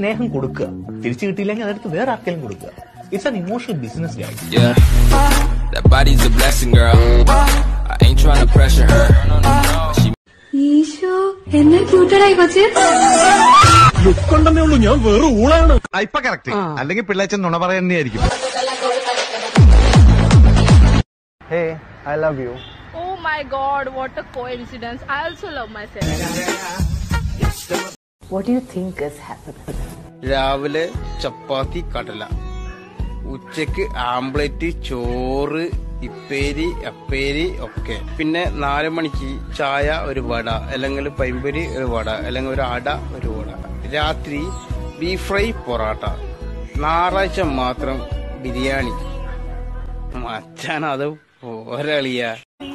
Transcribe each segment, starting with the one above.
സ്നേഹം കൊടുക്കുക തിരിച്ചു കിട്ടിയില്ലെങ്കിൽ അതെടുത്ത് വേറെ ആർക്കെങ്കിലും കൊടുക്കുക it's an emotional business guys Yeah. That body's a blessing, girl. I ain't trying to pressure her. She Eesho എന്നെ ക്യൂട്ടഡായി കൊച്ചേ ഇപ്പൊ കറക്റ്റ് അല്ലെങ്കിൽ പിള്ളേച്ചൻ നുണ പറയുന്നതായിരിക്കും Oh my god, what a coincidence. I also love myself. രാവിലെ ചപ്പാത്തി കടല ഉച്ചക്ക് ആംപ്ലേറ്റ് ചോറ് ഇപ്പേരി അപ്പേരി ഒക്കെ പിന്നെ നാല് മണിക്ക് ചായ ഒരു വട അല്ലെങ്കിൽ പൈമ്പൊരി ഒരു വട അല്ലെങ്കിൽ ഒരു അട ഒരു വട രാത്രി ബീഫ് ഫ്രൈ പൊറാട്ട ഞായറാഴ്ച മാത്രം ബിരിയാണി മച്ചാൻ അത് പോരളിയ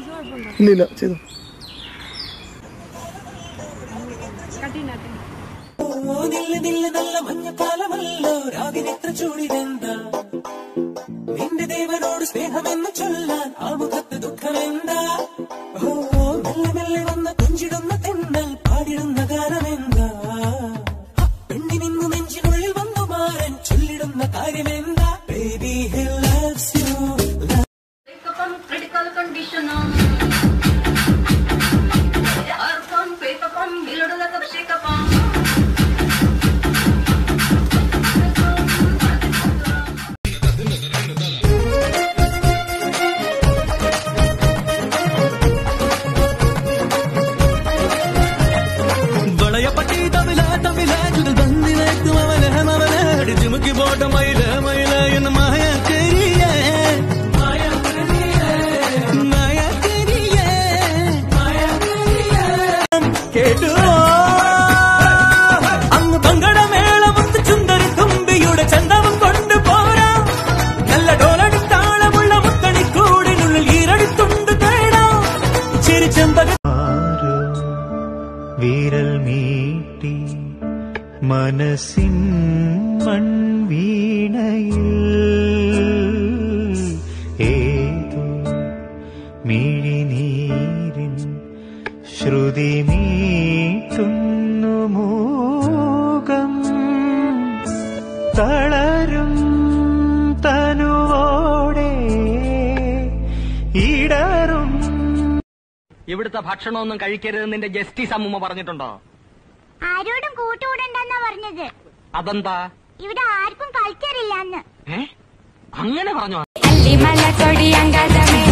നിന്റെ ദേവനോട് സ്നേഹമെന്ന് ചൊല്ലാൻ ആ മുഖത്ത് ദുഃഖമെന്താ ഓ മെല്ലെ മെല്ലെ വന്ന് കൊഞ്ചിടുന്ന തെന്നൽ പാടിടുന്ന ഗാനമെന്താ ആ, പെണ്ണിനിന്നു നെഞ്ചിനുള്ളിൽ വന്നു മാറൻ ചൊല്ലിടുന്ന കാര്യമെന്താ baby he loves you critical കണ്ടീഷനും ആർക്കും പേപ്പപ്പം ഇലടുന്ന കർഷകപ്പം വളയപ്പട്ടി തമില തമില ചുടൽ ബന്ദി வைத்து அவல அவல அடி ஜிமுக்கி போட்ட மயில மயில என்ன மாயா தெரிய மாயா தெரிய மாயா தெரிய மாயா தெரிய കേട്ടു അങ്ങ് പങ്കടമേളമൊത്ത് ചുണ്ടരി തുമ്പിയുടെ ചന്തവും കൊണ്ടുപോരാ നല്ല ഡോലടി താളമുള്ള മുത്തണിക്കൂടിനുള്ളിൽ ഈരടിത്തുണ്ട് തേടാം ചിരിച്ചെമ്പക വിരൽ മീട്ടി മനസ്സിൻ മൺവീണയിൽ ഏതോ മിഴിനീരിൻ ശ്രുതി മീട്ടുന്നു മൂകം തളരും തനുവോടെ ഇടറും ഇവിടുത്തെ ഭക്ഷണമൊന്നും കഴിക്കരുതെന്ന് നിന്റെ ജസ്റ്റിസ് അമ്മൂമ്മ പറഞ്ഞിട്ടുണ്ടോ ആരോടും കൂട്ടുകൂടണ്ടെന്നാ പറഞ്ഞത് അതെന്താ ഇവിടെ ആർക്കും കൾച്ചർ ഇല്ലാന്ന് ഏ അങ്ങനെ പറഞ്ഞോ അല്ലിമല കൊടി അങ്കാതമേ